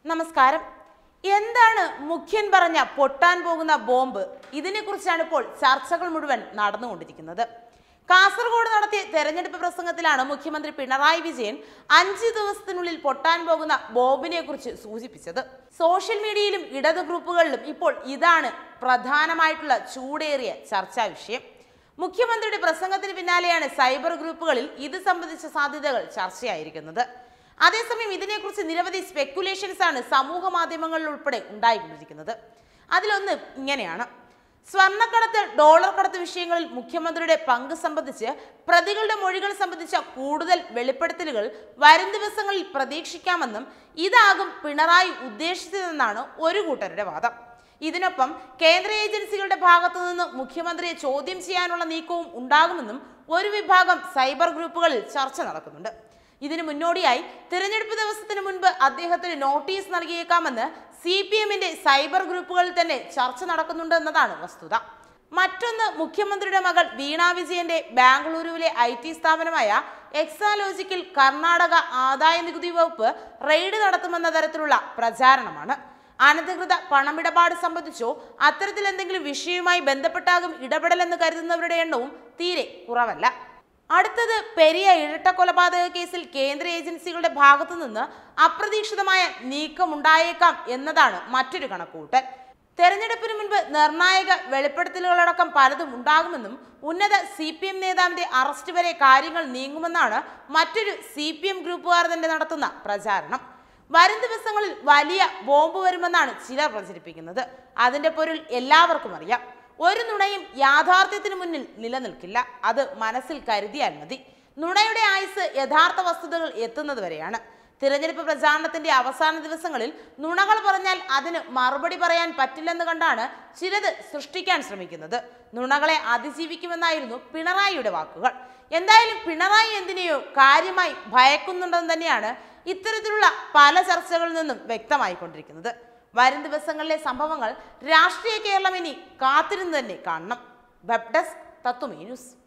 നമസ്കാരം എന്താണ് മുഖ്യൻ പറഞ്ഞ പൊട്ടാൻ പോകുന്ന ബോംബ് ഇതിനെക്കുറിച്ചാണ് ഇപ്പോൾ ചർച്ചകൾ മുഴുവൻ നടന്നുകൊണ്ടിരിക്കുന്നത് കാസർഗോഡ് നടത്തിയ തെരഞ്ഞെടുപ്പ് പ്രസംഗത്തിലാണ് മുഖ്യമന്ത്രി പിണറായി വിജയൻ അഞ്ച് ദിവസത്തിനുള്ളിൽ പൊട്ടാൻ പോകുന്ന ബോംബിനെ കുറിച്ച് സൂചിപ്പിച്ചത് സോഷ്യൽ മീഡിയയിലും ഇടത് ഗ്രൂപ്പുകളിലും ഇപ്പോൾ ഇതാണ് പ്രധാനമായിട്ടുള്ള ചൂടേറിയ ചർച്ചാ വിഷയം മുഖ്യമന്ത്രിയുടെ പ്രസംഗത്തിന് പിന്നാലെയാണ് സൈബർ ഗ്രൂപ്പുകളിൽ ഇത് സംബന്ധിച്ച സാധ്യതകൾ ചർച്ചയായിരിക്കുന്നത് അതേസമയം ഇതിനെക്കുറിച്ച് നിരവധി സ്പെക്കുലേഷൻസ് ആണ് സമൂഹ മാധ്യമങ്ങളിൽ ഉൾപ്പെടെ ഉണ്ടായിക്കൊണ്ടിരിക്കുന്നത് അതിലൊന്ന് ഇങ്ങനെയാണ് സ്വർണ്ണക്കടത്ത് ഡോളർ കടത്ത് വിഷയങ്ങളിൽ മുഖ്യമന്ത്രിയുടെ പങ്ക് സംബന്ധിച്ച് പ്രതികളുടെ മൊഴികൾ സംബന്ധിച്ച കൂടുതൽ വെളിപ്പെടുത്തലുകൾ വരും ദിവസങ്ങളിൽ പ്രതീക്ഷിക്കാമെന്നും ഇതാകും പിണറായി ഉദ്ദേശിച്ചതെന്നാണ് ഒരു കൂട്ടരുടെ വാദം ഇതിനൊപ്പം കേന്ദ്ര ഏജൻസികളുടെ ഭാഗത്തു നിന്ന് മുഖ്യമന്ത്രിയെ ചോദ്യം ചെയ്യാനുള്ള നീക്കവും ഉണ്ടാകുമെന്നും ഒരു വിഭാഗം സൈബർ ഗ്രൂപ്പുകളിൽ ചർച്ച നടക്കുന്നുണ്ട് ഇതിനു മുന്നോടിയായി തിരഞ്ഞെടുപ്പ് ദിവസത്തിന് മുൻപ് അദ്ദേഹത്തിന് നോട്ടീസ് നൽകിയേക്കാമെന്ന് സി പി എമ്മിന്റെ സൈബർ ഗ്രൂപ്പുകളിൽ തന്നെ ചർച്ച നടക്കുന്നുണ്ട് എന്നതാണ് വസ്തുത മറ്റൊന്ന് മുഖ്യമന്ത്രിയുടെ മകൾ വീണ വിജയന്റെ ബാംഗ്ലൂരുവിലെ ഐ ടി സ്ഥാപനമായ എക്സാലോജിക്കിൽ കർണാടക ആദായ നികുതി വകുപ്പ് റെയ്ഡ് നടത്തുമെന്ന തരത്തിലുള്ള പ്രചാരണമാണ് അനധികൃത പണമിടപാട് സംബന്ധിച്ചോ അത്തരത്തിൽ എന്തെങ്കിലും വിഷയവുമായി ബന്ധപ്പെട്ടാകും ഇടപെടലെന്ന് കരുതുന്നവരുടെ എണ്ണവും തീരെ കുറവല്ല അടുത്തത് പെരിയ ഇരട്ട കൊലപാതക കേസിൽ കേന്ദ്ര ഏജൻസികളുടെ ഭാഗത്തു നിന്ന് അപ്രതീക്ഷിതമായ നീക്കമുണ്ടായേക്കാം എന്നതാണ് മറ്റൊരു കണക്കുകൂട്ടൽ തെരഞ്ഞെടുപ്പിന് മുൻപ് നിർണായക വെളിപ്പെടുത്തലുകളടക്കം പലതും ഉണ്ടാകുമെന്നും ഉന്നത സി പി എം നേതാവിന്റെ അറസ്റ്റ് വരെ കാര്യങ്ങൾ നീങ്ങുമെന്നാണ് മറ്റൊരു സി പി എം ഗ്രൂപ്പുകാർ തന്നെ നടത്തുന്ന പ്രചാരണം വരും ദിവസങ്ങളിൽ വലിയ ബോംബ് വരുമെന്നാണ് ചിലർ പ്രചരിപ്പിക്കുന്നത് അതിന്റെ പൊരുൾ എല്ലാവർക്കും അറിയാം ഒരു നുണയും യാഥാർത്ഥ്യത്തിന് മുന്നിൽ നിലനിൽക്കില്ല അത് മനസ്സിൽ കരുതിയാൽ മതി നുണയുടെ ആയുസ് യഥാർത്ഥ വസ്തുതകൾ എത്തുന്നത് വരെയാണ് തിരഞ്ഞെടുപ്പ് പ്രചാരണത്തിന്റെ അവസാന ദിവസങ്ങളിൽ നുണകൾ പറഞ്ഞാൽ അതിന് മറുപടി പറയാൻ പറ്റില്ലെന്ന് കണ്ടാണ് ചിലത് സൃഷ്ടിക്കാൻ ശ്രമിക്കുന്നത് നുണകളെ അതിജീവിക്കുമെന്നായിരുന്നു പിണറായിയുടെ വാക്കുകൾ എന്തായാലും പിണറായി എന്തിനെയോ കാര്യമായി ഭയക്കുന്നുണ്ടെന്ന് തന്നെയാണ് ഇത്തരത്തിലുള്ള പല ചർച്ചകളിൽ നിന്നും വ്യക്തമായിക്കൊണ്ടിരിക്കുന്നത് വരും ദിവസങ്ങളിലെ സംഭവങ്ങൾ രാഷ്ട്രീയ കേരളം ഇനി കാത്തിരുന്ന് തന്നെ കാണണം വെബ് ഡെസ്ക് തത്വമേ ന്യൂസ്